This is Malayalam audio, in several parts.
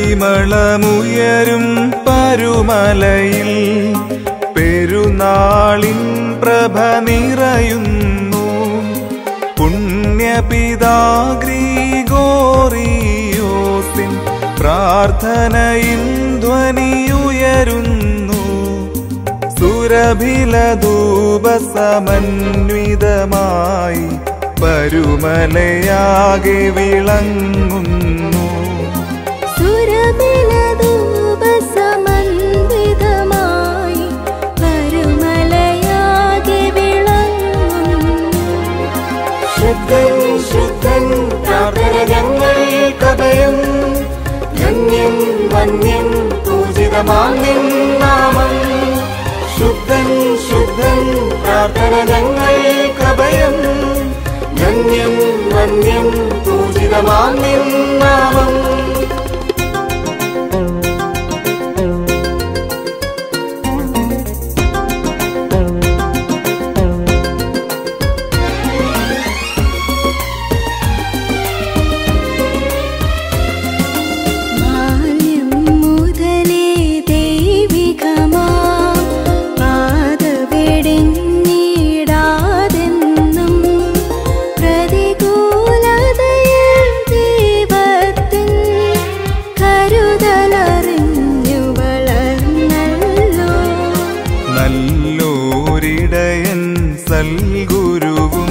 പരിമളമുയരും പരുമലയിൽ പെരുന്നാളിൻ പ്രഭ നിറയുന്നു പുണ്യപിതാഗ്രീഗോറിയോസിൻ പ്രാർത്ഥനയിൻ ധ്വനിയുയരുന്നു സുരഭിലധൂപസമന്വിതമായി പരുമലയാകെ വിളങ്ങുന്നു സുരഭിലധൂപസമന്വിതമായി പരുമലയാകെ വിളങ്ങുന്നു ശുദ്ധൻ ശുദ്ധൻ പ്രാർത്ഥന ഞങ്ങൾക്കഭയം ധന്യം വന്യം പൂജിതമാന്യം നാമം ശുദ്ധൻ ശുദ്ധൻ പ്രാർത്ഥന ഞങ്ങൾക്കഭയം ധന്യം വന്യം പൂജിതമാന്യം നാമം ബാല്യം മുതലേ ദൈവികമാം പാതവെടിഞ്ഞിടാതെന്നും പ്രതികൂലതയിൽ ദൈവത്തിൻ കരുതലറിഞ്ഞു വളർന്നല്ലോ നല്ലോരിടയൻ സൽഗുരുവും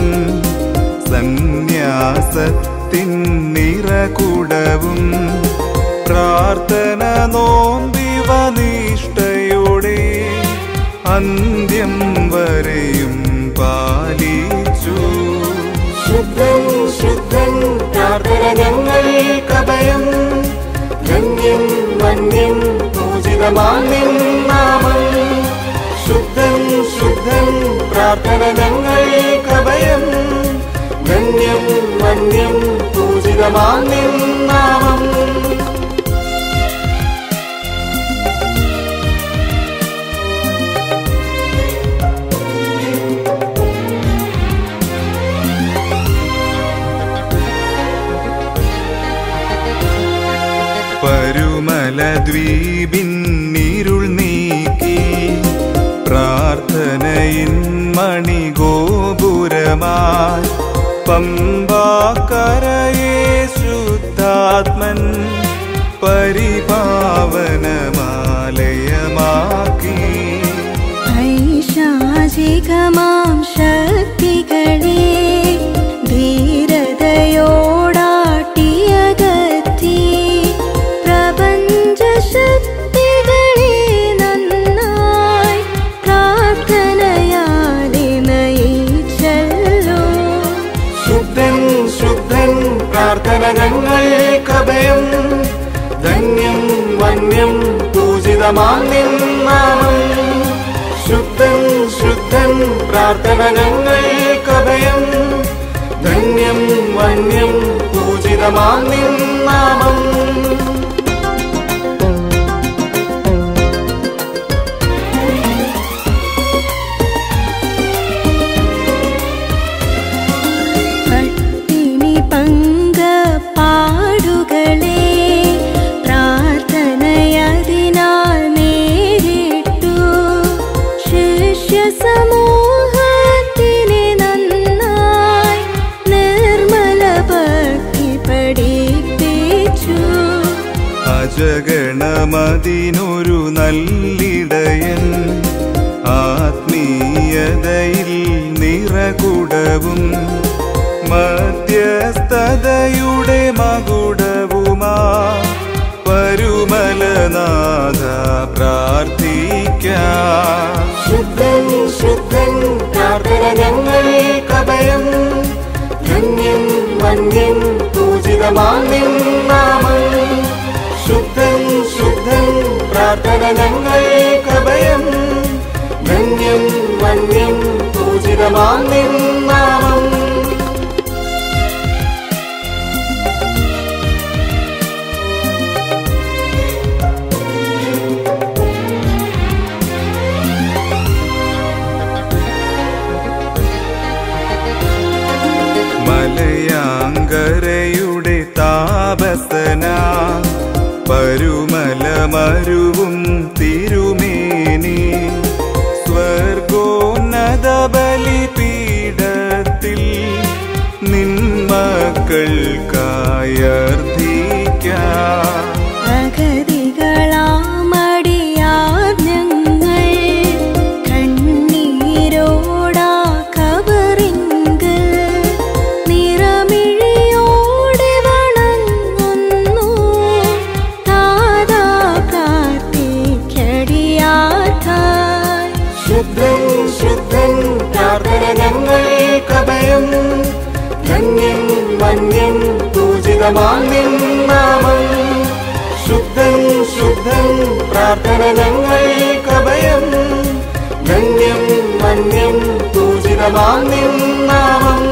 സന്യാസത്തിൻ നിറകുടവും പ്രാർത്ഥന നോമ്പിവ നിഷ്ഠയോടെ അന്ത്യം വരെയും പാലിച്ചു ശുദ്ധൻ ശുദ്ധൻ പ്രാർത്ഥന ഞങ്ങൾക്കഭയം ധന്യം വന്യം പൂജിതമാന്യം നാമം ശുദ്ധൻ ശുദ്ധൻ പ്രാർത്ഥന ഞങ്ങൾക്കഭയം ധന്യം വന്യം പൂജിതമാന്യം നാമം പരുമലദ്വീപിന്നിരുൾ നീക്കി പ്രാർത്ഥനയിൻ മണിഗോപുരമായി പമ്പാക്കരയെ ശുദ്ധാത്മൻ പരിപാവനമാലയമാക്കി ഐശാചികമാം ശക്തികളെ ധീരതയോടാട്ടിയകറ്റി പ്രപഞ്ച ശക്തികളെ നന്നായി പ്രാർത്ഥനയാലെ നയിച്ചല്ലോ ശുദ്ധൻ ശുദ്ധൻ പ്രാർത്ഥന ഞങ്ങൾക്കഭയം ധന്യം വന്യം പൂജിതമാന്യം നാമം ശുദ്ധൻ ശുദ്ധൻ പ്രാർത്ഥന ഞങ്ങൾക്കഭയം ധന്യം വന്യം പൂജിതമാന്യം നാമം പട്ടിണി പങ്ക പാടുകളെ പ്രാർത്ഥനയതിനാൽ നേരിട്ടു ശിഷ്യ സമൂഹത്തിനെ നന്നായി നിർമ്മല ഭക്തി പഠിപ്പിച്ചു അജഗണമതിനൊരു നല്ലിടയൻ ആത്മീയതയിൽ നിറകുടവും മധ്യസ്ഥതയുടെ മകുടവുമാ പരുമലനാഥ പ്രാർത്ഥിക്കാം ശുദ്ധൻ ശുദ്ധൻ പ്രാർത്ഥന ഞങ്ങൾക്കഭയം ധന്യം വന്യം പൂജിതമാന്യം നാമം ശുദ്ധൻ ശുദ്ധൻ പ്രാർത്ഥന ഞങ്ങൾക്കഭയം ധന്യം വന്യം പൂജിതമാന്യം നാമം മലയാങ്കരയുടെ താപസന പരു മരുവും തിരുമേനി സ്വർഗോന്നത ബലിപീഠത്തിൽ നിന്മക്കൾക്കായർദ്ധിക്കാം അഗതികളാമടിയാർ ഞങ്ങൾ കണ്ണീരോടാ കബറിങ്കൽ നിറമിഴിയോടെ വണങ്ങുന്നു താതാ കാത്തിക്കടിയാഥായി ശുദ്ധൻ ശുദ്ധൻ പ്രാർത്ഥന ഞങ്ങൾ കഭയം ധന്യൻ മന്യൻ പൂജിതമാന്യൻ നാമം ശുദ്ധൻ ശുദ്ധൻ പ്രാർത്ഥന ഞങ്ങൾ കഭയം ധന്യം മന്യൻ പൂജിതമാന്യൻ നാമം